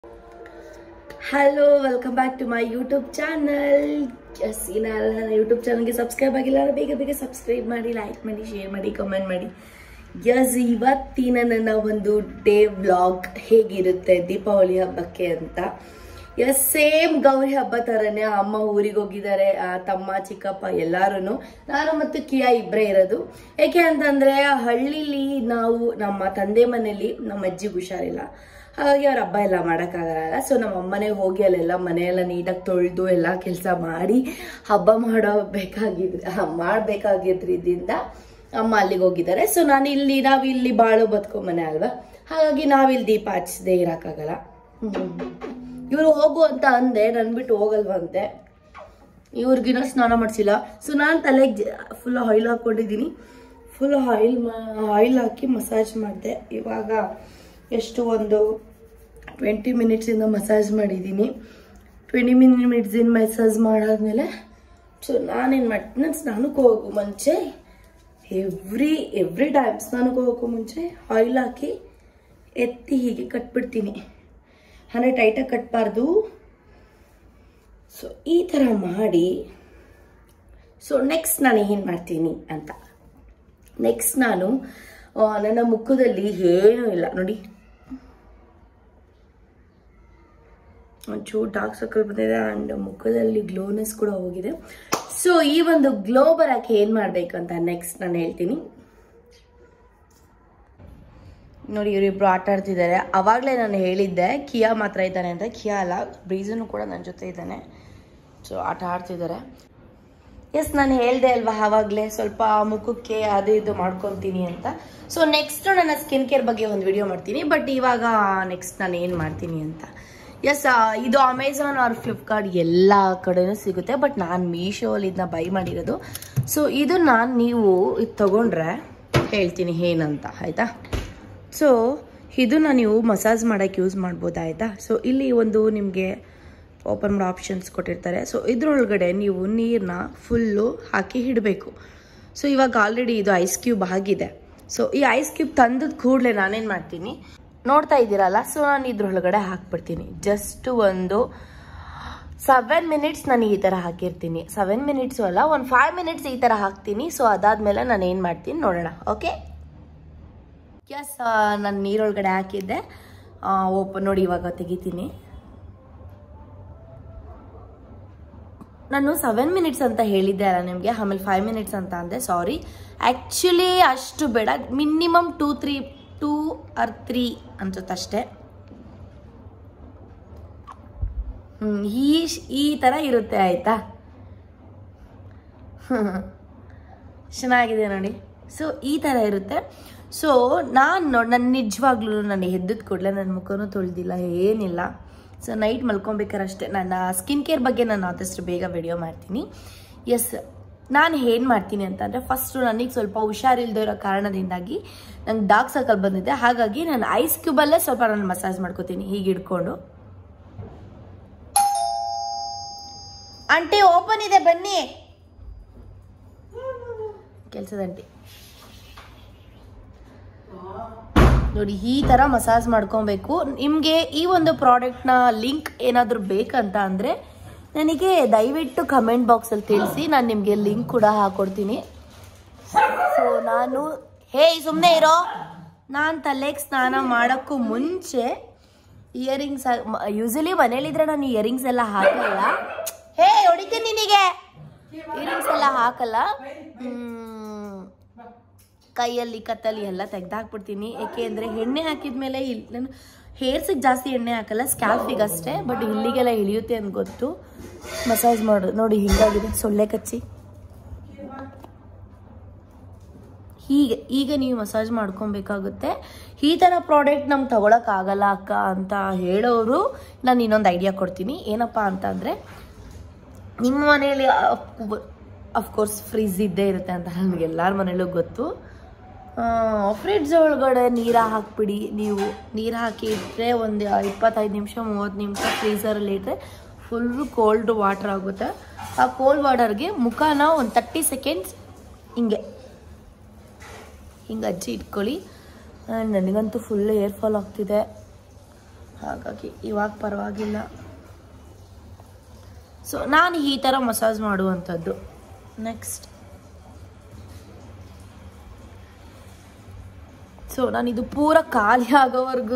Hello welcome back to my YouTube channel yes ಇನ್ನ ನನ್ನ YouTube ಚಾನಲ್ಗೆ ಸಬ್ಸ್ಕ್ರೈಬ್ ಆಗಿಲ್ಲ ಅಂದ್ರೆ ಬೇಗ ಬೇಗ ಸಬ್ಸ್ಕ್ರೈಬ್ ಮಾಡಿ ಲೈಕ್ ಮಾಡಿ ಶೇರ್ ಮಾಡಿ ಕಮೆಂಟ್ ಮಾಡಿ ಎಸ್ ಇವತ್ತಿನ ನನ್ನ ಒಂದು ಡೇ ವ್ಲಾಗ್ ಹೇಗಿರುತ್ತೆ ದೀಪಾವಳಿ ಹಬ್ಬಕ್ಕೆ ಅಂತ ಎಸ್ ಸೇಮ್ ಗೌರಿ ಹಬ್ಬ ಥರನೇ ಅಮ್ಮ ಊರಿಗೆ ಹೋಗಿದ್ದಾರೆ ಆ, ತಮ್ಮ ಚಿಕ್ಕಪ್ಪ ಎಲ್ಲಾರು ನಾನು ಮತ್ತು ಕಿಯಾ ಇಬ್ಬರೇ ಇರೋದು ಏಕೆ ಅಂತಂದ್ರೆ ಹಳ್ಳಿಲಿ ನಾವು ನಮ್ಮ ತಂದೆ ಮನೇಲಿ ನಮ್ಮ ಅಜ್ಜಿಗೆ ಹುಷಾರಿಲ್ಲ ಹಾಗಾಗಿ ಅವ್ರ ಹಬ್ಬ ಎಲ್ಲ ಮಾಡೋಕ್ಕಾಗಲ್ಲ ಸೊ ನಮ್ಮ ಅಮ್ಮನೇ ಹೋಗಿ ಅಲ್ಲೆಲ್ಲ ಮನೆಯೆಲ್ಲ ನೀಟಾಗಿ ತೊಳೆದು ಎಲ್ಲ ಕೆಲಸ ಮಾಡಿ ಹಬ್ಬ ಮಾಡೋ ಬೇಕಾಗಿದ್ರೆ ಮಾಡಬೇಕಾಗಿದ್ರಿಂದ ಅಮ್ಮ ಅಲ್ಲಿಗೆ ಹೋಗಿದ್ದಾರೆ ಸೊ ನಾನು ಇಲ್ಲಿ ನಾವು ಇಲ್ಲಿ ಬಾಳು ಬದುಕೋ ಮನೆ ಅಲ್ವಾ ಹಾಗಾಗಿ ನಾವಿಲ್ಲಿ ದೀಪ ಹಚ್ಚಿದೆ ಇರೋಕ್ಕಾಗಲ್ಲ ಇವರು ಹೋಗು ಅಂತ ಅಂದೆ ನನ್ ಬಿಟ್ಟು ಹೋಗಲ್ವಂತೆ ಇವ್ರಿಗಿನ ಸ್ನಾನ ಮಾಡಿಸಿಲ್ಲ ಸೊ ನಾನು ತಲೆಗೆ ಫುಲ್ ಆಯಿಲ್ ಹಾಕ್ಕೊಂಡಿದ್ದೀನಿ ಫುಲ್ ಆಯಿಲ್ ಆಯಿಲ್ ಹಾಕಿ ಮಸಾಜ್ ಮಾಡಿದೆ ಇವಾಗ ಎಷ್ಟು ಒಂದು ಟ್ವೆಂಟಿ ಮಿನಿಟ್ಸಿಂದ ಮಸಾಜ್ ಮಾಡಿದ್ದೀನಿ ಟ್ವೆಂಟಿ ಮಿನಿಟ್ಸಿಂದ ಮಸಾಜ್ ಮಾಡಾದ್ಮೇಲೆ ಸೊ ನಾನೇನು ಮಾಡ್ತೀನಿ ನಾನು ಸ್ನಾನಕ್ಕೆ ಹೋಗೋ ಮುಂಚೆ ಎವ್ರಿ ಎವ್ರಿ ಟೈಮ್ ಸ್ನಾನಕ್ಕೆ ಹೋಗೋಕ್ಕೂ ಮುಂಚೆ ಆಯಿಲ್ ಹಾಕಿ ಎತ್ತಿ ಹೀಗೆ ಕಟ್ಬಿಡ್ತೀನಿ ಅಂದರೆ ಟೈಟಾಗಿ ಕಟ್ಬಾರ್ದು ಸೊ ಈ ಥರ ಮಾಡಿ ಸೊ ನೆಕ್ಸ್ಟ್ ನಾನು ಏನು ಮಾಡ್ತೀನಿ ಅಂತ ನೆಕ್ಸ್ಟ್ ನಾನು ಆ, ನನ್ನ ಮುಖದಲ್ಲಿ ಏನೂ ಇಲ್ಲ ನೋಡಿ ಒಂಚೂರು ಡಾರ್ಕ್ ಸರ್ಕಲ್ ಬಂದಿದೆ ಆ್ಯಂಡ್ ಮುಖದಲ್ಲಿ ಗ್ಲೋನೆಸ್ ಕೂಡ ಹೋಗಿದೆ ಸೊ ಈ ಒಂದು ಗ್ಲೋ ಬರೋಕ್ಕೆ ಏನು ಮಾಡಬೇಕಂತ ನೆಕ್ಸ್ಟ್ ನಾನು ಹೇಳ್ತೀನಿ ನೋಡಿ ಇವರಿಬ್ರು ಆಟ ಆಡ್ತಿದ್ದಾರೆ ಅವಾಗಲೇ ನಾನು ಹೇಳಿದ್ದೆ ಕಿಯಾ ಮಾತ್ರ ಇದ್ದಾನೆ ಅಂತ ಕಿಯಾ ಅಲ್ಲ ಬ್ರೀಸನು ಕೂಡ ನನ್ನ ಜೊತೆ ಇದ್ದಾನೆ ಸೊ ಆಟ ಆಡ್ತಿದ್ದಾರೆ ಎಸ್ ನಾನು ಹೇಳ್ದೆ ಅಲ್ವಾ ಆವಾಗಲೇ ಸ್ವಲ್ಪ ಮುಖಕ್ಕೆ ಅದು ಇದು ಮಾಡ್ಕೊತೀನಿ ಅಂತ ಸೊ ನೆಕ್ಸ್ಟ್ ನನ್ನ ಸ್ಕಿನ್ ಕೇರ್ ಬಗ್ಗೆ ಒಂದು ವಿಡಿಯೋ ಮಾಡ್ತೀನಿ ಬಟ್ ಇವಾಗ ನೆಕ್ಸ್ಟ್ ನಾನು ಏನು ಮಾಡ್ತೀನಿ ಅಂತ ಎಸ್ ಇದು ಅಮೆಝಾನ್ ಆರ್ ಫ್ಲಿಪ್ಕಾರ್ಟ್ ಎಲ್ಲ ಕಡೆನೂ ಸಿಗುತ್ತೆ ಬಟ್ ನಾನು ಮೀಶೋಲ್ಲಿ ಇದನ್ನ ಬೈ ಮಾಡಿರೋದು ಸೊ ಇದು ನಾನು ನೀವು ಇದು ತಗೊಂಡ್ರೆ ಹೇಳ್ತೀನಿ ಏನಂತ ಆಯಿತಾ ಸೊ ಇದನ್ನ ನೀವು ಮಸಾಜ್ ಮಾಡೋಕ್ಕೆ ಯೂಸ್ ಮಾಡ್ಬೋದು ಆಯಿತಾ ಸೊ ಇಲ್ಲಿ ಒಂದು ನಿಮಗೆ ಓಪನ್ ಮಾಡೋ ಆಪ್ಷನ್ಸ್ ಕೊಟ್ಟಿರ್ತಾರೆ ಸೊ ಇದ್ರೊಳಗಡೆ ನೀವು ನೀರನ್ನ ಫುಲ್ಲು ಹಾಕಿ ಇಡಬೇಕು ಸೊ ಇವಾಗ ಆಲ್ರೆಡಿ ಇದು ಐಸ್ ಕ್ಯೂಬ್ ಆಗಿದೆ ಸೊ ಈ ಐಸ್ ಕ್ಯೂಬ್ ತಂದದ ಕೂಡಲೇ ನಾನೇನು ಮಾಡ್ತೀನಿ ನೋಡ್ತಾ ಇದ್ದೀರಲ್ಲ ಸೊ ನಾನು ಇದ್ರೊಳಗಡೆ ಹಾಕ್ಬಿಡ್ತೀನಿ ಜಸ್ಟ್ ಒಂದು ಸೆವೆನ್ ಮಿನಿಟ್ಸ್ ನಾನು ಈ ಥರ ಹಾಕಿರ್ತೀನಿ ಸೆವೆನ್ ಮಿನಿಟ್ಸು ಅಲ್ಲ ಒಂದು ಫೈವ್ ಮಿನಿಟ್ಸ್ ಈ ಥರ ಹಾಕ್ತೀನಿ ಸೊ ಅದಾದಮೇಲೆ ನಾನು ಏನು ಮಾಡ್ತೀನಿ ನೋಡೋಣ ಓಕೆ ಎಸ್ ನಾನು ನೀರೊಳಗಡೆ ಹಾಕಿದ್ದೆ ಓಪನ್ ನೋಡಿ ಇವಾಗ ತೆಗಿತೀನಿ ನಾನು ಸೆವೆನ್ ಮಿನಿಟ್ಸ್ ಅಂತ ಹೇಳಿದ್ದೆ ಅಲ್ಲ ನಿಮಗೆ ಆಮೇಲೆ ಫೈವ್ ಮಿನಿಟ್ಸ್ ಅಂತ ಅಂದೆ ಸಾರಿ ಆ್ಯಕ್ಚುಲಿ ಅಷ್ಟು ಬೇಡ minimum two three two or three ಅನ್ಸುತ್ತಷ್ಟೇ ಹ್ಞೂ ಈ ಈ ಥರ ಇರುತ್ತೆ ಆಯಿತಾ ಚೆನ್ನಾಗಿದೆ ನೋಡಿ ಸೊ ಈ ಥರ ಇರುತ್ತೆ ಸೊ ನಾನು ನೋಡಿ ನನ್ನ ನಿಜವಾಗ್ಲೂ ನಾನು ಎದ್ದದ ಕೂಡಲೇ ನನ್ನ ಮುಖನೂ ತೊಳೆದಿಲ್ಲ ಏನಿಲ್ಲ ಸೊ ನೈಟ್ ಮಲ್ಕೊಬೇಕಾರೆ ಅಷ್ಟೇ ನನ್ನ ಸ್ಕಿನ್ ಕೇರ್ ಬಗ್ಗೆ ನಾನು ಆದಷ್ಟು ಬೇಗ ವಿಡಿಯೋ ಮಾಡ್ತೀನಿ ಎಸ್ ನಾನು ಏನು ಮಾಡ್ತೀನಿ ಅಂತಂದರೆ ಫಸ್ಟು ನನಗೆ ಸ್ವಲ್ಪ ಹುಷಾರಿಲ್ದೇ ಇರೋ ಕಾರಣದಿಂದಾಗಿ ನಂಗೆ ಡಾರ್ಕ್ ಸರ್ಕಲ್ ಬಂದಿದೆ ಹಾಗಾಗಿ ನಾನು ಐಸ್ ಕ್ಯೂಬಲ್ಲೇ ಸ್ವಲ್ಪ ನಾನು ಮಸಾಜ್ ಮಾಡ್ಕೋತೀನಿ ಹೀಗೆ ಹಿಡ್ಕೊಂಡು ಆಂಟಿ ಓಪನ್ ಇದೆ ಬನ್ನಿ ಕೆಲಸದಂಟಿ ನೋಡಿ ಈ ಥರ ಮಸಾಜ್ ಮಾಡ್ಕೊಬೇಕು ನಿಮಗೆ ಈ ಒಂದು ಪ್ರಾಡಕ್ಟ್ನ ಲಿಂಕ್ ಏನಾದರೂ ಬೇಕಂತ ಅಂದರೆ ನನಗೆ ದಯವಿಟ್ಟು ಕಮೆಂಟ್ ಬಾಕ್ಸಲ್ಲಿ ತಿಳಿಸಿ ನಾನು ನಿಮಗೆ ಲಿಂಕ್ ಕೂಡ ಹಾಕೊಡ್ತೀನಿ ಸೊ ನಾನು ಹೇ ಸುಮ್ಮನೆ ಇರೋ ನಾನು ತಲೆಗೆ ಸ್ನಾನ ಮಾಡೋಕ್ಕೂ ಮುಂಚೆ ಇಯರಿಂಗ್ಸ್ ಯೂಸಲಿ ಮನೇಲಿದ್ರೆ ನಾನು ಇಯರಿಂಗ್ಸ್ ಎಲ್ಲ ಹಾಕಲ್ಲ ಹೇ ಹೊಡಿತೀನಿ ನಿನಗೆ ಇಯರಿಂಗ್ಸ್ ಎಲ್ಲ ಹಾಕಲ್ಲ ಹ್ಮ್, ಕೈಯಲ್ಲಿ ಕತ್ತಲ್ಲಿ ಎಲ್ಲ ತೆಗ್ದಾಕ್ಬಿಡ್ತೀನಿ ಏಕೆ ಅಂದರೆ ಎಣ್ಣೆ ಹಾಕಿದ್ಮೇಲೆ ಇಲ್ಲಿ ನಾನು ಹೇರ್ಸಿಗೆ ಜಾಸ್ತಿ ಎಣ್ಣೆ ಹಾಕಲ್ಲ ಸ್ಕ್ಯಾಲ್ಫಿಗೆ ಅಷ್ಟೇ ಬಟ್ ಇಲ್ಲಿಗೆಲ್ಲ ಇಳಿಯುತ್ತೆ ಅಂತ ಗೊತ್ತು ಮಸಾಜ್ ಮಾಡು ನೋಡಿ ಹಿಂಗಾಗಿದೆ ಸೊಳ್ಳೆ ಕಚ್ಚಿ ಹೀಗೆ ಈಗ ನೀವು ಮಸಾಜ್ ಮಾಡ್ಕೊಬೇಕಾಗುತ್ತೆ ಈ ಥರ ಪ್ರಾಡಕ್ಟ್ ನಮ್ಗೆ ತಗೊಳಕ್ಕಾಗಲ್ಲ ಅಕ್ಕ ಅಂತ ಹೇಳೋರು ನಾನು ಇನ್ನೊಂದು ಐಡಿಯಾ ಕೊಡ್ತೀನಿ ಏನಪ್ಪ ಅಂತ ಅಂದರೆ ನಿಮ್ಮ ಮನೆಯಲ್ಲಿ ಅಫ್ಕೋರ್ಸ್ ಫ್ರಿಜ್ ಇದ್ದೇ ಇರುತ್ತೆ ಅಂತ ನಮಗೆ ಎಲ್ಲರ ಮನೇಲೂ ಗೊತ್ತು ಫ್ರಿಡ್ಜ್ ಒಳಗಡೆ ನೀರ ಹಾಕ್ಬಿಡಿ ನೀವು ನೀರು ಹಾಕಿ ಇಟ್ಟರೆ ಒಂದು ಇಪ್ಪತ್ತೈದು ನಿಮಿಷ ಮೂವತ್ತು ನಿಮಿಷ ಫ್ರೀಸರಲ್ಲಿ ಇಟ್ಟರೆ ಫುಲ್ಲು ಕೋಲ್ಡ್ ವಾಟರ್ ಆಗುತ್ತೆ ಆ ಕೋಲ್ಡ್ ವಾಟರ್ಗೆ ಮುಖನ ಒಂದು ತರ್ಟಿ ಸೆಕೆಂಡ್ಸ್ ಹಿಂಗೆ ಹಿಂಗೆ ಅಜ್ಜಿ ಇಟ್ಕೊಳ್ಳಿ ಆ್ಯಂಡ್ ನನಗಂತೂ ಫುಲ್ ಏರ್ ಫಾಲ್ ಆಗ್ತಿದೆ ಹಾಗಾಗಿ ಇವಾಗ ಪರವಾಗಿಲ್ಲ ಸೊ ನಾನು ಈ ಥರ ಮಸಾಜ್ ಮಾಡುವಂಥದ್ದು ನೆಕ್ಸ್ಟ್ ಸೊ ನಾನು ಇದು ಪೂರ ಖಾಲಿ ಆಗೋವರೆಗೂ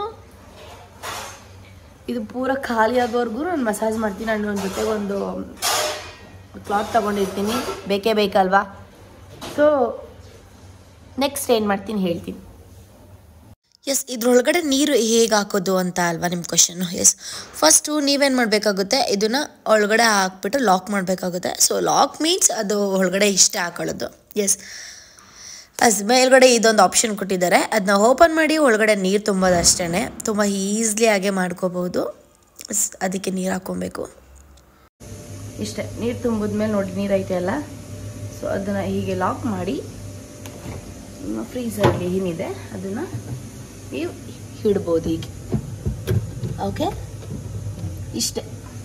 ಇದು ಪೂರ ಖಾಲಿ ಆಗೋವರೆಗೂ ನಾನು ಮಸಾಜ್ ಮಾಡ್ತೀನಿ ನಾನು ನನ್ನ ಜೊತೆಗೆ ಒಂದು ಕ್ಲಾತ್ ತಗೊಂಡಿರ್ತೀನಿ ಬೇಕೇ ಬೇಕಲ್ವಾ ಸೊ ನೆಕ್ಸ್ಟ್ ಏನು ಮಾಡ್ತೀನಿ ಹೇಳ್ತೀನಿ ಎಸ್ ಇದ್ರೊಳಗಡೆ ನೀರು ಹೇಗೆ ಹಾಕೋದು ಅಂತ ಅಲ್ವಾ ನಿಮ್ಮ ಕ್ವಶನ್ನು ಎಸ್ ಫಸ್ಟು ನೀವೇನು ಮಾಡಬೇಕಾಗುತ್ತೆ ಇದನ್ನು ಒಳಗಡೆ ಹಾಕ್ಬಿಟ್ಟು ಲಾಕ್ ಮಾಡಬೇಕಾಗುತ್ತೆ ಸೊ ಲಾಕ್ ಮೀನ್ಸ್ ಅದು ಒಳಗಡೆ ಇಷ್ಟೇ ಹಾಕೊಳ್ಳೋದು ಎಸ್ ಅಸ್ ಮೇಲ್ಗಡೆ ಇದೊಂದು ಆಪ್ಷನ್ ಕೊಟ್ಟಿದ್ದಾರೆ ಅದನ್ನ ಓಪನ್ ಮಾಡಿ ಒಳಗಡೆ ನೀರು ತುಂಬೋದು ಅಷ್ಟೇ ತುಂಬ ಈಸ್ಲಿ ಆಗೇ ಮಾಡ್ಕೋಬೋದು ಸ್- ಅದಕ್ಕೆ ನೀರು ಹಾಕ್ಕೊಬೇಕು ಇಷ್ಟೇ ನೀರು ತುಂಬಿದ್ಮೇಲೆ ನೋಡಿ ನೀರು ಐತೆ ಅಲ್ಲ ಸೊ ಅದನ್ನು ಹೀಗೆ ಲಾಕ್ ಮಾಡಿ ನಿಮ್ಮ ಫ್ರೀಸರಲ್ಲಿ ಏನಿದೆ ಅದನ್ನು ನೀವು ಇಡ್ಬೋದು ಹೀಗೆ ಓಕೆ ಇಷ್ಟೇ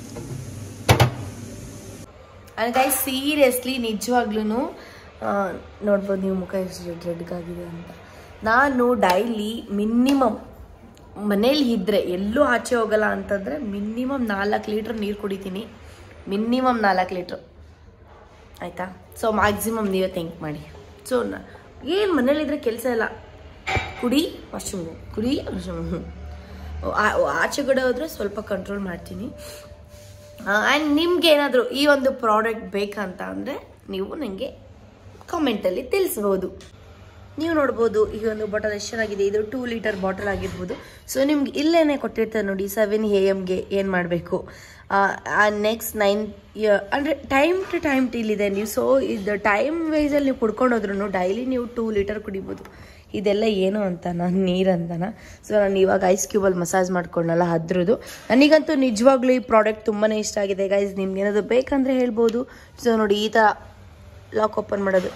ಗೈ ಸೀರಿಯಸ್ಲಿ ನಿಜವಾಗ್ಲೂ ನೋಡ್ಬೋದು ನೀವು ಮುಖ ಎಷ್ಟು ರೆಡ್ಗಾಗಿದೆ ಅಂತ ನಾನು ಡೈಲಿ ಮಿನಿಮಮ್ ಮನೇಲಿ ಇದ್ದರೆ ಎಲ್ಲೂ ಆಚೆ ಹೋಗಲ್ಲ ಅಂತಂದರೆ ಮಿನಿಮಮ್ ನಾಲ್ಕು ಲೀಟ್ರ್ ನೀರು ಕುಡಿತೀನಿ ಮಿನಿಮಮ್ ನಾಲ್ಕು ಲೀಟ್ರ್ ಆಯಿತಾ ಸೊ ಮ್ಯಾಕ್ಸಿಮಮ್ ನೀವೇ ಥಿಂಕ್ ಮಾಡಿ ಸೊ ಏನು ಮನೇಲಿದ್ರೆ ಕೆಲಸ ಇಲ್ಲ ಕುಡಿ ವಾಶ್ರೂಮ್ ಕುಡಿ ವಾಶ್ರೂಮ್ ಆಚೆ ಕಡೆ ಹೋದರೆ ಸ್ವಲ್ಪ ಕಂಟ್ರೋಲ್ ಮಾಡ್ತೀನಿ ಆ್ಯಂಡ್ ನಿಮ್ಗೆ ಏನಾದರೂ ಈ ಒಂದು ಪ್ರಾಡಕ್ಟ್ ಬೇಕಂತ ಅಂದರೆ ನೀವು ನನಗೆ ಕಾಮೆಂಟಲ್ಲಿ ತಿಳಿಸ್ಬೋದು ನೀವು ನೋಡ್ಬೋದು ಈ ಒಂದು ಬಾಟಲ್ ಎಷ್ಟು ಚೆನ್ನಾಗಿದೆ ಇದು ಟೂ ಲೀಟರ್ ಬಾಟಲ್ ಆಗಿರ್ಬೋದು ಸೊ ನಿಮ್ಗೆ ಇಲ್ಲೇನೆ ಕೊಟ್ಟಿರ್ತಾರೆ ನೋಡಿ ಸೆವೆನ್ ಎ ಎಮ್ಗೆ ಏನು ಮಾಡಬೇಕು ನೆಕ್ಸ್ಟ್ ನೈನ್ ಅಂದರೆ ಟೈಮ್ ಟು ಟೈಮ್ ಇಲ್ಲಿದೆ ನೀವು ಸೊ ಇದು ಟೈಮ್ ವೈಸಲ್ಲಿ ನೀವು ಕುಡ್ಕೊಂಡೋದ್ರೂ ಡೈಲಿ ನೀವು ಟೂ ಲೀಟರ್ ಕುಡಿಬೋದು ಇದೆಲ್ಲ ಏನು ಅಂತ ನಾನು ನೀರು ಅಂತನ ಸೊ ನಾನು ಇವಾಗ ಐಸ್ ಕ್ಯೂಬಲ್ಲಿ ಮಸಾಜ್ ಮಾಡ್ಕೊಂಡಲ್ಲ ಅದ್ರದ್ದು ನನಗಂತೂ ನಿಜವಾಗ್ಲೂ ಈ ಪ್ರಾಡಕ್ಟ್ ತುಂಬಾ ಇಷ್ಟ ಆಗಿದೆ ಗೈಸ್ ನಿಮ್ಗೆ ಏನಾದರೂ ಬೇಕಂದರೆ ಹೇಳ್ಬೋದು ಸೊ ನೋಡಿ ಈ ಥರ ಲಾಕ್ ಓಪನ್ ಮಾಡೋದು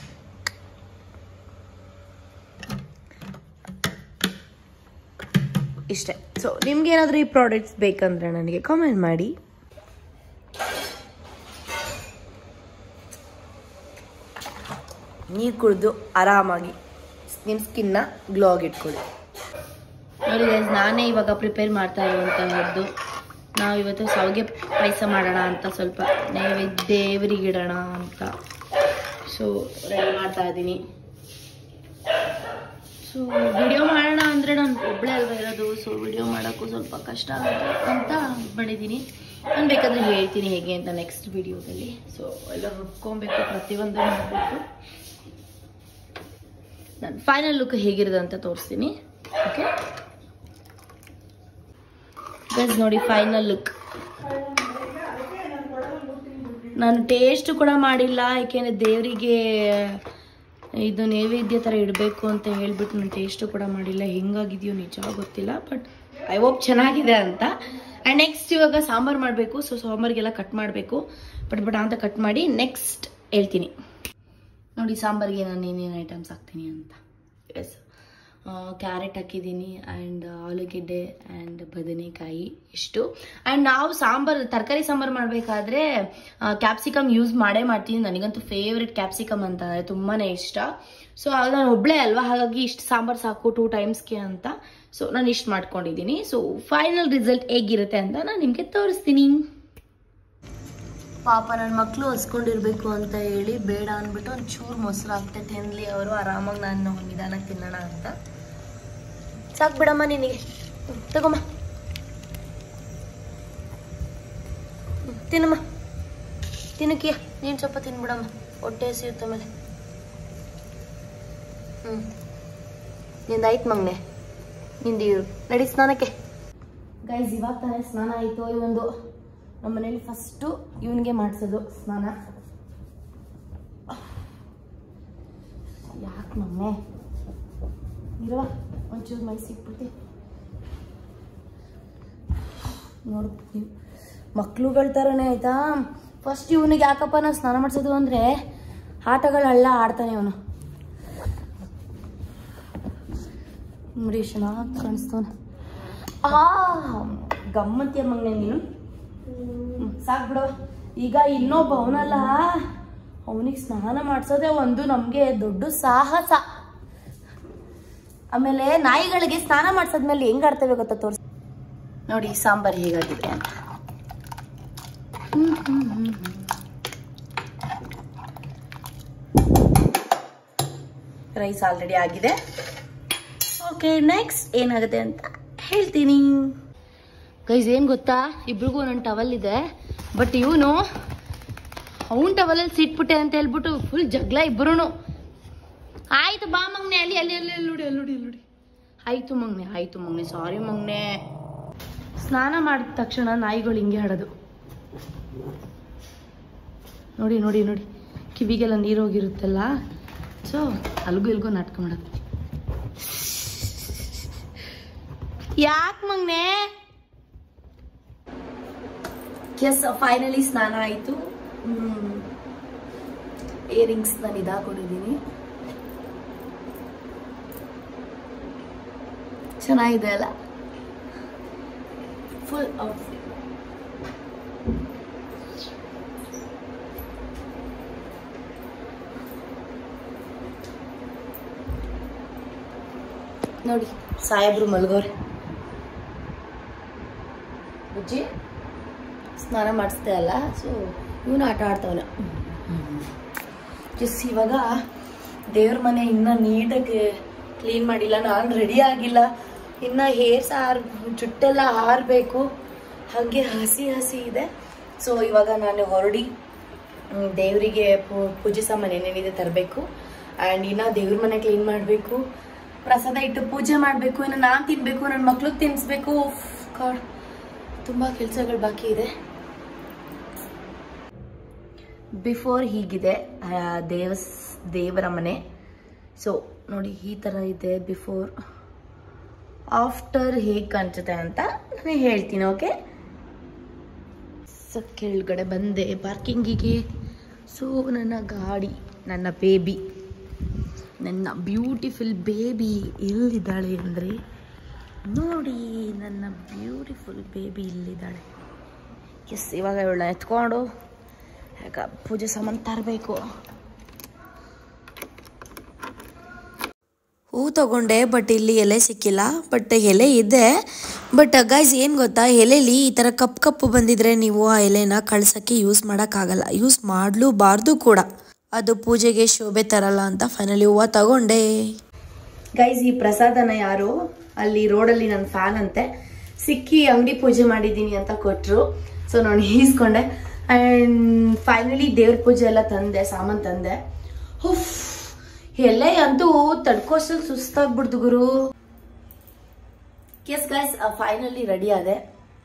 ಇಷ್ಟೇ ಸೊ ನಿಮ್ಗೆ ಏನಾದರೂ ಈ ಪ್ರಾಡಕ್ಟ್ಸ್ ಬೇಕಂದ್ರೆ ನನಗೆ ಕಾಮೆಂಟ್ ಮಾಡಿ ನೀರು ಕುಡಿದು ಆರಾಮಾಗಿ ನಿಮ್ಮ ಸ್ಕಿನ್ನ ಗ್ಲೋ ಆಗಿ ಇಟ್ಕೊಳ್ಳಿ ನೋಡಿ ಗೈಸ್ ನಾನೇ ಇವಾಗ ಪ್ರಿಪೇರ್ ಮಾಡ್ತಾ ಇರುವಂತಹದ್ದು ನಾವು ಇವತ್ತು ಸಾವಿಗೆ ಪಾಯಸ ಮಾಡೋಣ ಅಂತ ಸ್ವಲ್ಪ ನೈವೇದ್ಯ ದೇವರಿಗೆ ಇಡೋಣ ಅಂತ ಸೊ ರೆಡಿ ಮಾಡ್ತಾ ಇದ್ದೀನಿ ಸೊ ವಿಡಿಯೋ ಮಾಡೋಣ ಅಂದರೆ ನಾನು ಒಬ್ಬಳೇ ಅಲ್ವಾ ಇರೋದು ಸೊ ವಿಡಿಯೋ ಮಾಡೋಕ್ಕೂ ಸ್ವಲ್ಪ ಕಷ್ಟ ಆಗುತ್ತೆ ಅಂತ ಮಾಡಿದ್ದೀನಿ ನಾನು ಬೇಕಾದರೆ ಹೇಳ್ತೀನಿ ಹೇಗೆ ಅಂತ ನೆಕ್ಸ್ಟ್ ವಿಡಿಯೋದಲ್ಲಿ ಸೊ ಎಲ್ಲ ರುಬ್ಕೊಬೇಕು ಪ್ರತಿಯೊಂದು ಮಾಡಬೇಕು ನಾನು ಫೈನಲ್ ಲುಕ್ ಹೇಗಿರೋದು ಅಂತ ತೋರಿಸ್ತೀನಿ ಓಕೆ ಗೈಸ್ ನೋಡಿ ಫೈನಲ್ ಲುಕ್ ನಾನು ಟೇಸ್ಟ್ ಕೂಡ ಮಾಡಿಲ್ಲ ಏಕೆಂದರೆ ದೇವರಿಗೆ ಇದು ನೈವೇದ್ಯ ಥರ ಇಡಬೇಕು ಅಂತ ಹೇಳ್ಬಿಟ್ಟು ನಾನು ಟೇಸ್ಟು ಕೂಡ ಮಾಡಿಲ್ಲ ಹೆಂಗಾಗಿದೆಯೋ ನಿಜ ಗೊತ್ತಿಲ್ಲ ಬಟ್ ಐ ಹೋಪ್ ಚೆನ್ನಾಗಿದೆ ಅಂತ ಆ್ಯಂಡ್ ನೆಕ್ಸ್ಟ್ ಇವಾಗ ಸಾಂಬಾರು ಮಾಡಬೇಕು ಸೊ ಸಾಂಬಾರಿಗೆಲ್ಲ ಕಟ್ ಮಾಡಬೇಕು ಬಟ್ ಬಟ್ ಅಂತ ಕಟ್ ಮಾಡಿ ನೆಕ್ಸ್ಟ್ ಹೇಳ್ತೀನಿ ನೋಡಿ ಸಾಂಬಾರಿಗೆ ನಾನು ಏನೇನು ಐಟಮ್ಸ್ ಹಾಕ್ತೀನಿ ಅಂತ ಎಸ್ ಕ್ಯಾರೆಟ್ ಹಾಕಿದ್ದೀನಿ ಆ್ಯಂಡ್ ಆಲೂಗೆಡ್ಡೆ ಆ್ಯಂಡ್ ಬದನೆಕಾಯಿ ಇಷ್ಟು ಆ್ಯಂಡ್ ನಾವು ಸಾಂಬಾರು ತರಕಾರಿ ಸಾಂಬಾರು ಮಾಡಬೇಕಾದ್ರೆ ಕ್ಯಾಪ್ಸಿಕಮ್ ಯೂಸ್ ಮಾಡೇ ಮಾಡ್ತೀನಿ ನನಗಂತೂ ಫೇವ್ರೆಟ್ ಕ್ಯಾಪ್ಸಿಕಮ್ ಅಂತ ಅಂದರೆ ತುಂಬಾ ಇಷ್ಟ ಸೊ ನಾನು ಒಬ್ಬಳೇ ಅಲ್ವಾ ಹಾಗಾಗಿ ಇಷ್ಟು ಸಾಂಬಾರು ಸಾಕು ಟೂ ಟೈಮ್ಸ್ಗೆ ಅಂತ ಸೊ ನಾನು ಇಷ್ಟು ಮಾಡ್ಕೊಂಡಿದ್ದೀನಿ ಸೊ ಫೈನಲ್ ರಿಸಲ್ಟ್ ಹೇಗಿರುತ್ತೆ ಅಂತ ನಾನು ನಿಮಗೆ ತೋರಿಸ್ತೀನಿ ಪಾಪ ನನ್ನ ಮಕ್ಕಳು ಹಸ್ಕೊಂಡಿರ್ಬೇಕು ಅಂತ ಹೇಳಿ ಬೇಡ ಅಂದ್ಬಿಟ್ಟು ಒಂದು ಚೂರು ಮೊಸರು ಹಾಕ್ತೆ ತಿನ್ಲಿ ಅವರು ಆರಾಮಾಗಿ ನಾನು ನಿಧಾನಕ್ಕೆ ತಿನ್ನೋಣ ಅಂತ ಸಾಕು ಬಿಡಮ್ಮ ನಿನಗೆ ಹ್ಮ್, ತಗೊಮ್ಮ ಹ್ಮ್, ತಿನ್ನಮ್ಮ ತಿನ್ನಕ್ಕಿಯ ನೀನು ಸ್ವಲ್ಪ ತಿನ್ಬಿಡಮ್ಮ ಹೊಟ್ಟೆ ಹಸಿಯುತ್ತೆ ಮೇಲೆ ಹ್ಞೂ ನಿಂದಾಯ್ತು ಮಗ್ನೆ ನಿಂದು ನಡಿ ಸ್ನಾನಕ್ಕೆ ಗೈಸ್ ಇವಾಗ ತಾನೇ ಸ್ನಾನ ಆಯಿತು ಈ ಒಂದು ನಮ್ಮ ಮನೇಲಿ ಫಸ್ಟು ಇವನಿಗೆ ಮಾಡಿಸೋದು ಸ್ನಾನ ಯಾಕೆ ನಮ್ಮೆ ಇರುವ ಒಂಚೂರು ಮೈ ಸಿಕ್ಬಿಡ್ತಿ ನೋಡು ನೀವು ಮಕ್ಳುಗಳ ಥರನೇ ಆಯ್ತಾ ಫಸ್ಟ್ ಇವನಿಗೆ ಯಾಕಪ್ಪ ನಾವು ಸ್ನಾನ ಮಾಡಿಸೋದು ಅಂದರೆ ಆಟಗಳೆಲ್ಲ ಆಡ್ತಾನೆ ಇವನು ನೋಡಿ ಚೆನ್ನಾಗಿ ಕಾಣಿಸ್ತವನ ಆ ಗಮ್ಮಂತಿಯ ಮಗನೆ ನೀನು ಹ್ಮ್, ಸಾಕ್ ಬಿಡವ ಈಗ ಇನ್ನೊಬ್ಬ ಅವನಲ್ಲ ಅವನಿಗೆ ಸ್ನಾನ ಮಾಡಿಸೋದೇ ಒಂದು ನಮಗೆ ದೊಡ್ಡ ಸಾಹಸ ಆಮೇಲೆ ನಾಯಿಗಳಿಗೆ ಸ್ನಾನ ಮಾಡಿಸೋದ್ಮೇಲೆ ಹೆಂಗ್ ಆಡ್ತೇವೆ ಗೊತ್ತಾ ತೋರ್ಸ್ ನೋಡಿ ಸಾಂಬಾರ್ ಹೇಗಾಗಿದೆ ಅಂತ ರೈಸ್ ಆಲ್ರೆಡಿ ಆಗಿದೆ ಓಕೆ ನೆಕ್ಸ್ಟ್ ಏನಾಗುತ್ತೆ ಅಂತ ಹೇಳ್ತೀನಿ ಗೈಸ್ ಏನು ಗೊತ್ತಾ ಇಬ್ರಿಗೂ ನನ್ನ ಟವಲ್ ಇದೆ ಬಟ್ ಇವನು ಅವನ ಟವಲಲ್ಲಿ ಸಿಟ್ಬಿಟ್ಟೆ ಅಂತ ಹೇಳ್ಬಿಟ್ಟು ಫುಲ್ ಜಗಳ ಇಬ್ರು ಆಯ್ತು ಬಾ ಮಂಗ್ನೆ ಅಲ್ಲಿ ಅಲ್ಲಿ ಅಲ್ಲಿ ಅಲ್ಲಿ ನೋಡಿ ಅಲ್ಲಿ ನೋಡಿ ಅಲ್ಲಿ ನೋಡಿ ಆಯ್ತು ಮಂಗ್ನೆ ಆಯ್ತು ಮಂಗ್ನೆ ಸಾರಿ ಮಂಗ್ನೆ ಸ್ನಾನ ಮಾಡಿದ ತಕ್ಷಣ ನಾಯಿಗಳು ಹಿಂಗೆ ಹಾಡೋದು ನೋಡಿ ನೋಡಿ ನೋಡಿ ಕಿವಿಗೆಲ್ಲ ನೀರು ಹೋಗಿರುತ್ತಲ್ಲ ಸೊ ಅಲ್ಗೂ ಇಲ್ಗೂ ನಾಟಕ ಮಾಡೋದು ಯಾಕೆ ಮಂಗ್ನೆ ಎಸ್ ಫೈನಲಿ ಸ್ನಾನ ಆಯಿತು ಇಯರಿಂಗ್ಸ್ ನಾನು ಇದಾಕೊಂಡಿದ್ದೀನಿ ಚೆನ್ನಾಗಿದೆ ಅಲ್ಲ ಫುಲ್ ಔಟ್ಫಿಟ್ ನೋಡಿ ಸಾಹೇಬ್ರು ಮಲ್ಗೋರೆ ಬುಜ್ಜಿ ಸ್ನಾನ ಮಾಡಿಸ್ದೆ ಅಲ್ಲ ಸೊ ಇವನು ಆಟ ಆಡ್ತಾವನೆ ಜಸ್ ಇವಾಗ ದೇವ್ರ ಮನೆ ಇನ್ನ ನೀಟಾಗಿ ಕ್ಲೀನ್ ಮಾಡಿಲ್ಲ ನಾನು ರೆಡಿ ಆಗಿಲ್ಲ ಇನ್ನ ಹೇರ್ಸ್ ಹಾರ್ ಜುಟ್ಟೆಲ್ಲ ಹಾರಬೇಕು ಹಾಗೆ ಹಸಿ ಹಸಿ ಇದೆ ಸೊ ಇವಾಗ ನಾನು ಹೊರಡಿ ಹ್ಮ್, ದೇವರಿಗೆ ಪೂ- ಪೂಜೆ ಸಾಮಾನು ಏನೇನಿದೆ ತರಬೇಕು ಆ್ಯಂಡ್ ಇನ್ನ ದೇವ್ರ ಮನೆ ಕ್ಲೀನ್ ಮಾಡಬೇಕು ಪ್ರಸಾದ ಇಟ್ಟು ಪೂಜೆ ಮಾಡಬೇಕು ಇನ್ನು ನಾನು ತಿನ್ಬೇಕು ನನ್ನ ಮಕ್ಳಿಗೆ ತಿನ್ನಿಸ್ಬೇಕು ಕಾಡ್ ತುಂಬ ಕೆಲಸಗಳು ಬಾಕಿ ಇದೆ ಬಿಫೋರ್ ಹೀಗಿದೆ ಆ, ದೇವಸ್ ದೇವರ ಮನೆ ಸೊ ನೋಡಿ ಈ ಥರ ಇದೆ ಬಿಫೋರ್ ಆಫ್ಟರ್ ಹೇಗೆ ಕಾಣಿಸುತ್ತೆ ಅಂತ ನಾನು ಹೇಳ್ತೀನಿ ಓಕೆ ಸೊ ಕೆಳಗಡೆ ಬಂದೆ ಪಾರ್ಕಿಂಗಿಗೆ ಸೊ ನನ್ನ ಗಾಡಿ ನನ್ನ ಬೇಬಿ ನನ್ನ ಬ್ಯೂಟಿಫುಲ್ ಬೇಬಿ ಎಲ್ಲಿದ್ದಾಳೆ ಅಂದರೆ ನೋಡಿ ನನ್ನ ಬ್ಯೂಟಿಫುಲ್ ಬೇಬಿ ಇಲ್ಲಿದ್ದಾಳೆ ಎಸ್ ಇವಾಗ ಇವಳನ್ನ ಎತ್ಕೊಂಡು ಯಾಕ ಪೂಜೆ ಸಾಮಾನು ತರಬೇಕು ಹೂ ತಗೊಂಡೆ ಬಟ್ ಇಲ್ಲಿ ಎಲೆ ಸಿಕ್ಕಿಲ್ಲ ಬಟ್ ಎಲೆ ಇದೆ ಬಟ್ ಗೈಸ್ ಏನು ಗೊತ್ತಾ ಎಲೆಲಿ ಈ ಥರ ಕಪ್ಪು ಕಪ್ಪು ಬಂದಿದ್ರೆ ನೀವು ಆ ಎಲೆನ ಕಳ್ಸೋಕ್ಕೆ ಯೂಸ್ ಮಾಡೋಕ್ಕಾಗಲ್ಲ ಯೂಸ್ ಮಾಡಲೂಬಾರ್ದು ಕೂಡ ಅದು ಪೂಜೆಗೆ ಶೋಭೆ ತರಲ್ಲ ಅಂತ ಫೈನಲಿ ಹೂವು ತಗೊಂಡೆ ಗೈಸ್ ಈ ಪ್ರಸಾದನ ಯಾರು ಅಲ್ಲಿ ರೋಡಲ್ಲಿ ನನ್ನ ಫ್ಯಾನ್ ಅಂತೆ ಸಿಕ್ಕಿ ಅಂಗಡಿ ಪೂಜೆ ಮಾಡಿದ್ದೀನಿ ಅಂತ ಕೊಟ್ರು ಸೊ ನಾನು ಈಸ್ಕೊಂಡೆ ಆ್ಯಂಡ್ ಫೈನಲಿ ದೇವ್ರ ಪೂಜೆ ಎಲ್ಲ ತಂದೆ ಸಾಮಾನು ತಂದೆ ಹುಫ್ ಎಲೆ ಅಂತೂ ತಡ್ಕೋಸಲ್ ಸುಸ್ತಾಗ್ಬಿಡ್ತು ಗುರು ಎಸ್ ಗೈಸ್ ಫೈನಲಿ ರೆಡಿ ಆದೆ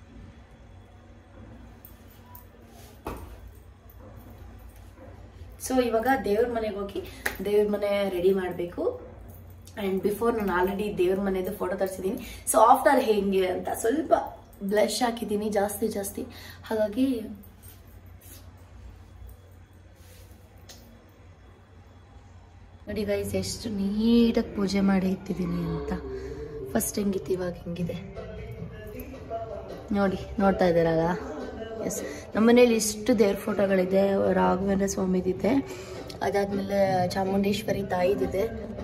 ಸೊ ಇವಾಗ ದೇವ್ರ ಮನೆಗೆ ಹೋಗಿ ದೇವ್ರ ಮನೆ ರೆಡಿ ಮಾಡಬೇಕು ಆ್ಯಂಡ್ ಬಿಫೋರ್ ನಾನು ಆಲ್ರೆಡಿ ದೇವ್ರ ಮನೆದು ಫೋಟೋ ತರಿಸಿದ್ದೀನಿ ಸೊ ಆಫ್ಟರ್ ಹೇಗೆ ಅಂತ ಸ್ವಲ್ಪ ಬ್ಲಶ್ ಹಾಕಿದ್ದೀನಿ ಜಾಸ್ತಿ ಜಾಸ್ತಿ ಹಾಗಾಗಿ ನೋಡಿ ಗೈಸ್ ಎಷ್ಟು ನೀಟಾಗಿ ಪೂಜೆ ಮಾಡಿ ಇಟ್ಟಿದ್ದೀನಿ ಅಂತ ಫಸ್ಟ್ ಹೆಂಗಿತ್ತು ಇವಾಗ ಹೆಂಗಿದೆ ನೋಡಿ ನೋಡ್ತಾ ಇದ್ದೀರಲ್ಲ ಎಸ್ ನಮ್ಮನೇಲಿ ಇಷ್ಟು ದೇವ್ರ ಫೋಟೋಗಳಿದೆ ರಾಘವೇಂದ್ರ ಸ್ವಾಮಿದಿದೆ ಅದಾದ್ಮೇಲೆ ಚಾಮುಂಡೇಶ್ವರಿ ತಾಯಿದಿದೆ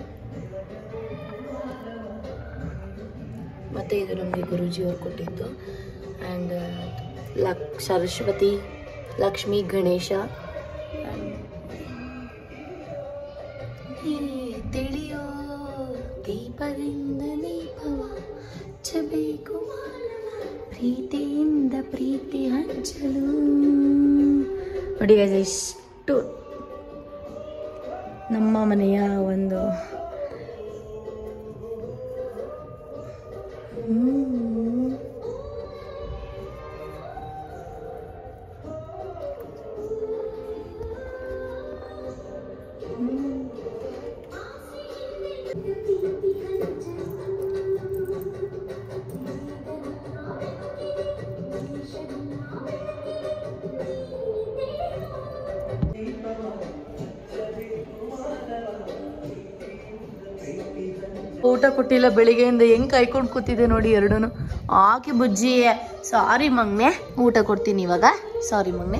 ಮತ್ತೆ ಇದು ನಮಗೆ ಗುರೂಜಿ ಅವ್ರು ಕೊಟ್ಟಿದ್ದು and luck Saraswati Lakshmi Ganesha and ಈ ತಿಳಿಯೋ ದೀಪದಿಂದ ದೀಪವ ಹಚ್ಚಬೇಕು ಪ್ರೀತಿಯಿಂದ ಪ್ರೀತಿ ಹಂಚಲು ನೋಡಿ guys, ಎಷ್ಟು ನಮ್ಮ ಮನೆಯ ಒಂದು ಹ್ಮ್. ಊಟ ಕೊಟ್ಟಿಲ್ಲ ಬೆಳಿಗ್ಗೆಯಿಂದ ಹೆಂಗ್ ಕಾಯ್ಕೊಂಡು ಕೂತಿದೆ ನೋಡಿ ಎರಡೂನು ಆಕೆ ಬುಜ್ಜಿ ಸಾರಿ ಮಗ್ನೆ ಊಟ ಕೊಡ್ತೀನಿ ಇವಾಗ ಸಾರಿ ಮಗ್ನೆ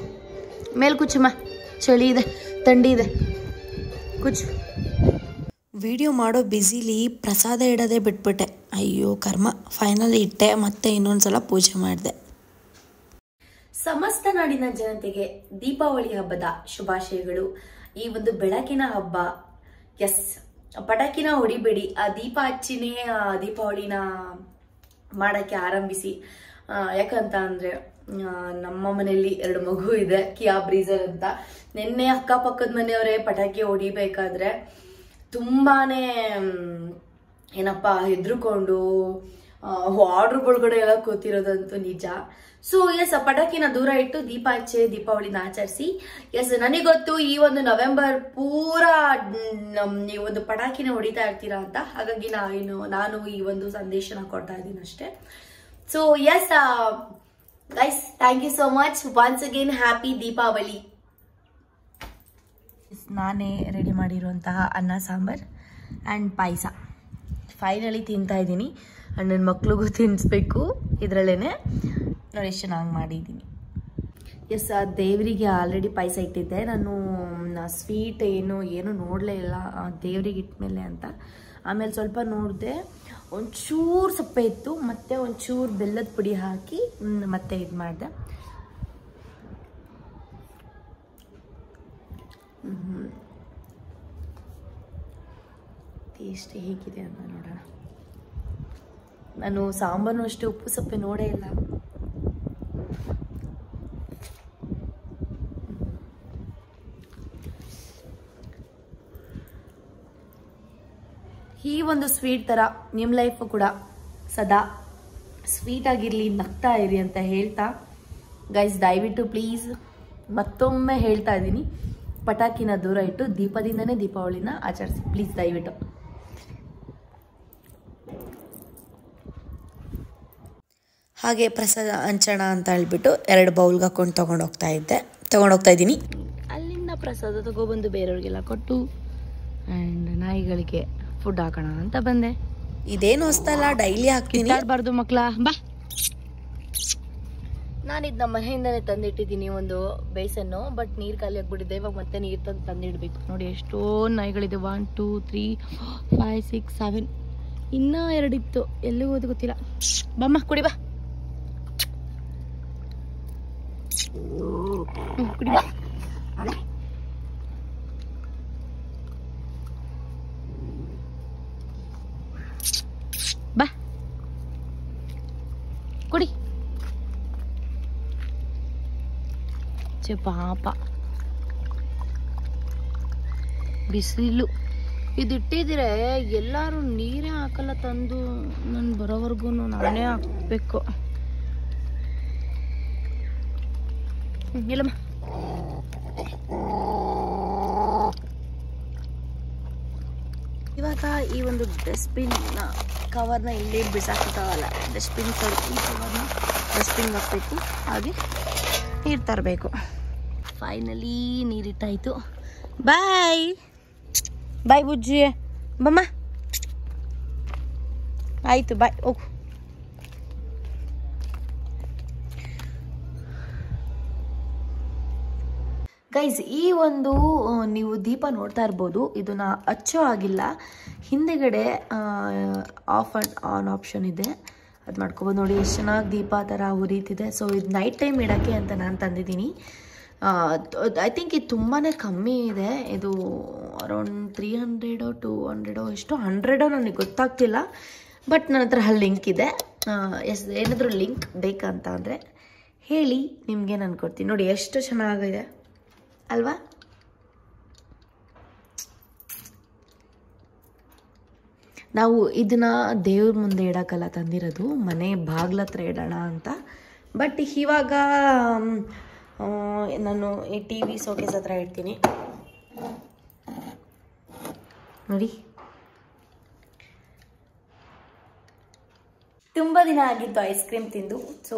ಮೇಲ್ ಕುಚ್ಚಮ್ಮ ಚಳಿ ಇದೆ ಥಂಡಿ ಇದೆ ಕುಚ್ಚು ವಿಡಿಯೋ ಮಾಡೋ ಬ್ಯುಸಿಲಿ ಪ್ರಸಾದ ಇಡೋದೇ ಬಿಟ್ಬಿಟ್ಟೆ ಅಯ್ಯೋ ಕರ್ಮ ಫೈನಲ್ ಇಟ್ಟೆ ಮತ್ತೆ ಇನ್ನೊಂದು ಸಲ ಪೂಜೆ ಮಾಡಿದೆ ಸಮಸ್ತ ನಾಡಿನ ಜನತೆಗೆ ದೀಪಾವಳಿ ಹಬ್ಬದ ಶುಭಾಶಯಗಳು ಈ ಒಂದು ಬೆಳಕಿನ ಹಬ್ಬ ಎಸ್ ಪಟಾಕಿನ ಹೊಡಿಬೇಡಿ ಆ ದೀಪ ಹಚ್ಚಿನೇ ಆ ದೀಪಾವಳಿನ ಮಾಡಕ್ಕೆ ಆರಂಭಿಸಿ ಆ, ಯಾಕಂತ ಅಂದ್ರೆ ಆ, ನಮ್ಮ ಮನೆಯಲ್ಲಿ ಎರಡು ಮಗು ಇದೆ ಕಿಯಾ ಬ್ರೀಸರ್ ಅಂತ ನಿನ್ನೆ ಅಕ್ಕಪಕ್ಕದ ಮನೆಯವರೇ ಪಟಾಕಿ ಹೊಡಿಬೇಕಾದ್ರೆ ತುಂಬಾನೇ ಮ್, ಏನಪ್ಪ ಹೆದರ್ಕೊಂಡು ಆರ್ಡರ್ ಒಳಗಡೆ ಎಲ್ಲ ಕೂತಿರೋದಂತೂ ನಿಜ ಸೊ ಎಸ್ ಪಟಾಕಿನ ದೂರ ಇಟ್ಟು ದೀಪ ಹಚ್ಚಿ ದೀಪಾವಳಿನ ಆಚರಿಸಿ ಎಸ್ ನನಗೊತ್ತು ಈ ಒಂದು ನವೆಂಬರ್ ಪೂರ ನಮ್ ನೀವು ಒಂದು ಪಟಾಕಿನ ಹೊಡಿತಾ ಇರ್ತೀರಾ ಅಂತ ಹಾಗಾಗಿ ನಾನು ನಾನು ಈ ಒಂದು ಸಂದೇಶನ ಕೊಡ್ತಾ ಇದ್ದೀನಿ ಅಷ್ಟೇ so yes guys thank you so much once again happy Deepavali ನಾನೇ ರೆಡಿ ಮಾಡಿರುವಂತಹ ಅನ್ನ ಸಾಂಬಾರ್ ಆ್ಯಂಡ್ ಪಾಯಸ ಫೈನಲಿ ತಿಂತಾ ಇದ್ದೀನಿ ಆ್ಯಂಡ್ ನನ್ನ ಮಕ್ಳಿಗೂ ತಿನ್ನಿಸ್ಬೇಕು ಇದರಲ್ಲೇ ನೋಡಿ ಎಷ್ಟು ಚೆನ್ನಾಗಿ ಮಾಡಿದ್ದೀನಿ ಎಸ್ ಆ ದೇವರಿಗೆ ಆಲ್ರೆಡಿ ಪಾಯಸ ಇಟ್ಟಿದ್ದೆ ನಾನು ಸ್ವೀಟ್ ಏನು ಏನು ನೋಡಲೇ ಇಲ್ಲ ಆ ದೇವ್ರಿಗೆ ಇಟ್ಮೇಲೆ ಅಂತ ಆಮೇಲೆ ಸ್ವಲ್ಪ ನೋಡಿದೆ ಒಂಚೂರು ಸಪ್ಪೆ ಇತ್ತು ಮತ್ತೆ ಒಂಚೂರು ಬೆಲ್ಲದ ಪುಡಿ ಹಾಕಿ ಮ್, ಮತ್ತೆ ಇದು ಮಾಡಿದೆ ಟೇಸ್ಟ್ ಹೇಗಿದೆ ಅಂತ ನೋಡೋಣ ನಾನು ಸಾಂಬಾರು ಅಷ್ಟೇ ಉಪ್ಪು ಸಪ್ಪೆ ನೋಡೇ ಇಲ್ಲ ಈ ಒಂದು ಸ್ವೀಟ್ ತರ ನಿಮ್ಮ ಲೈಫು ಕೂಡ ಸದಾ ಸ್ವೀಟ್ ಆಗಿರ್ಲಿ ನಗ್ತಾ ಇರಿ ಅಂತ ಹೇಳ್ತಾ ಗೈಸ್ ದಯವಿಟ್ಟು ಪ್ಲೀಸ್ ಮತ್ತೊಮ್ಮೆ ಹೇಳ್ತಾ ಇದ್ದೀನಿ ಪಟಾಕಿನ ದೂರ ಇಟ್ಟು ದೀಪದಿಂದನೇ ದೀಪಾವಳಿನ ಆಚರಿಸಿ ಪ್ಲೀಸ್ ದಯವಿಟ್ಟು ಹಾಗೆ ಪ್ರಸಾದ ಹಂಚೋಣ ಅಂತ ಹೇಳ್ಬಿಟ್ಟು ಎರಡು ಬೌಲ್ಗೆ ಹಾಕೊಂಡು ತೊಗೊಂಡು ಹೋಗ್ತಾ ಇದ್ದೆ ತೊಗೊಂಡು ಹೋಗ್ತಾ ಇದ್ದೀನಿ ಅಲ್ಲಿಂದ ಪ್ರಸಾದ ತಗೊಬಂದು ಬೇರೆಯವ್ರಿಗೆಲ್ಲ ಕೊಟ್ಟು ಆ್ಯಂಡ್ ನಾಯಿಗಳಿಗೆ ಫುಡ್ ಹಾಕೋಣ ಅಂತ ಬಂದೆ ಇದೇನು ಹೊಸ್ತಲ್ಲ ಡೈಲಿ ಹಾಕ್ತೀನಿ ಕಿತ್ತಾಡ್ಬಾರ್ದು ಮಕ್ಳ ಬಾ ನಾನಿದ್ ನಮ್ಮ ಮನೆಯಿಂದನೇ ತಂದಿಟ್ಟಿದ್ದೀನಿ ಒಂದು ಬೇಸನ್ನು ಬಟ್ ನೀರು ಖಾಲಿ ಆಗ್ಬಿಟ್ಟಿದೆ ಇವಾಗ ಮತ್ತೆ ನೀರು ತಂದು ತಂದಿಡ್ಬೇಕು ನೋಡಿ ಎಷ್ಟೋ ನಾಯಿಗಳಿದೆ one two three five six seven ಇನ್ನೂ ಎರಡಿತ್ತು ಎಲ್ಲಿ ಹೋದ್ ಗೊತ್ತಿಲ್ಲ ಬಮ್ಮ ಕುಡಿ ಬಾ ಹ್ಮ್, ಕುಡಿ ಬಾ ಬಾ ಕುಡಿ ಛೆ ಪಾಪ ಬಿಸಿಲು ಇದಿಟ್ಟಿದ್ರೆ ಎಲ್ಲಾರು ನೀರೇ ಹಾಕಲ್ಲ ತಂದು ನಾನು ಬರೋವರೆಗೂ ನಾನೇ ಹಾಕ್ಬೇಕು ಹ್ಮ್, ಇಲ್ಲಮ್ಮ ಇವಾಗ ಈ ಒಂದು ಡಸ್ಟ್ಬಿನ್ನ ಕವರ್ನ ಇಲ್ಲೇ ಬಿಸಾಕ್ತಾವಲ್ಲ ಡಸ್ಟ್ಬಿನ್ ಈ ಕವರ್ನ ಡಸ್ಟ್ಬಿನ್ಗೆ ಹಾಕ್ಬೇಕು ಹಾಗೆ ನೀರು ತರಬೇಕು ಫೈನಲಿ ನೀರಿಟ್ಟಾಯ್ತು ಬಾಯ್ ಬಾಯ್ ಬುಜ್ಜಿ ಬಮ್ಮ ಆಯ್ತು ಬಾಯ್ ಹೋಗು ಗೈಸ್ ಈ ಒಂದು ಆ, ನೀವು ದೀಪ ನೋಡ್ತಾ ಇರ್ಬೋದು ಇದನ್ನ ಹಚ್ಚೋ ಆಗಿಲ್ಲ ಹಿಂದೆಗಡೆ ಆಫ್ ಆ್ಯಂಡ್ ಆನ್ ಆಪ್ಷನ್ ಇದೆ ಅದು ಮಾಡ್ಕೊಬೋದು ನೋಡಿ ಎಷ್ಟು ಚೆನ್ನಾಗಿ ದೀಪ ಥರ ಉರಿತಿದೆ ಸೊ ಇದು ನೈಟ್ ಟೈಮ್ ಇಡೋಕ್ಕೆ ಅಂತ ನಾನು ತಂದಿದ್ದೀನಿ ಐ ಥಿಂಕ್ ಇದು ತುಂಬಾ ಕಮ್ಮಿ ಇದೆ ಇದು ಅರೌಂಡ್ ತ್ರೀ ಹಂಡ್ರೆಡೋ ಟೂ ಹಂಡ್ರೆಡೋ ಎಷ್ಟು ಹಂಡ್ರೆಡೋ ನನಗೆ ಗೊತ್ತಾಗ್ತಿಲ್ಲ ಬಟ್ ನನ್ನ ಹತ್ರ ಅಲ್ಲಿ ಲಿಂಕ್ ಇದೆ ಎಸ್ ಏನಾದರೂ ಲಿಂಕ್ ಬೇಕಂತ ಅಂದರೆ ಹೇಳಿ ನಿಮಗೆ ನಾನು ಕೊಡ್ತೀನಿ ನೋಡಿ ಎಷ್ಟು ಚೆನ್ನಾಗಿದೆ ಅಲ್ವಾ ನಾವು ಇದನ್ನ ದೇವ್ರ ಮುಂದೆ ಇಡೋಕ್ಕಲ್ಲ ತಂದಿರೋದು ಮನೆ ಬಾಗ್ಲ ಹತ್ರ ಇಡೋಣ ಅಂತ ಬಟ್ ಇವಾಗ ಮ್, ಆ, ನಾನು ಈ ಟಿ ವಿ ಸೋಕೇಸ್ ಹತ್ರ ಇಡ್ತೀನಿ ನೋಡಿ ತುಂಬ ದಿನ ಆಗಿತ್ತು ಐಸ್ ಕ್ರೀಮ್ ತಿಂದು ಸೊ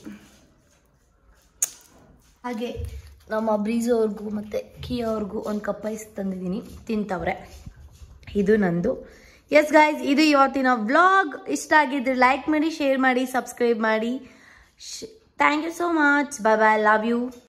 ಹಾಗೆ ನಮ್ಮ ಬ್ರೀಜು ಅವ್ರಿಗೂ ಮತ್ತು ಕಿಯಾ ಅವ್ರಿಗೂ ಒಂದು ಕಪ್ ಐಸ್ ತಂದಿದ್ದೀನಿ ತಿಂತವ್ರೆ ಇದು ನಂದು ಎಸ್ ಗಾಯ್ಸ್ ಇದು ಇವತ್ತಿನ ವ್ಲಾಗ್ ಇಷ್ಟ ಆಗಿದ್ರೆ ಲೈಕ್ ಮಾಡಿ ಶೇರ್ ಮಾಡಿ ಸಬ್ಸ್ಕ್ರೈಬ್ ಮಾಡಿ thank you so much bye bye love you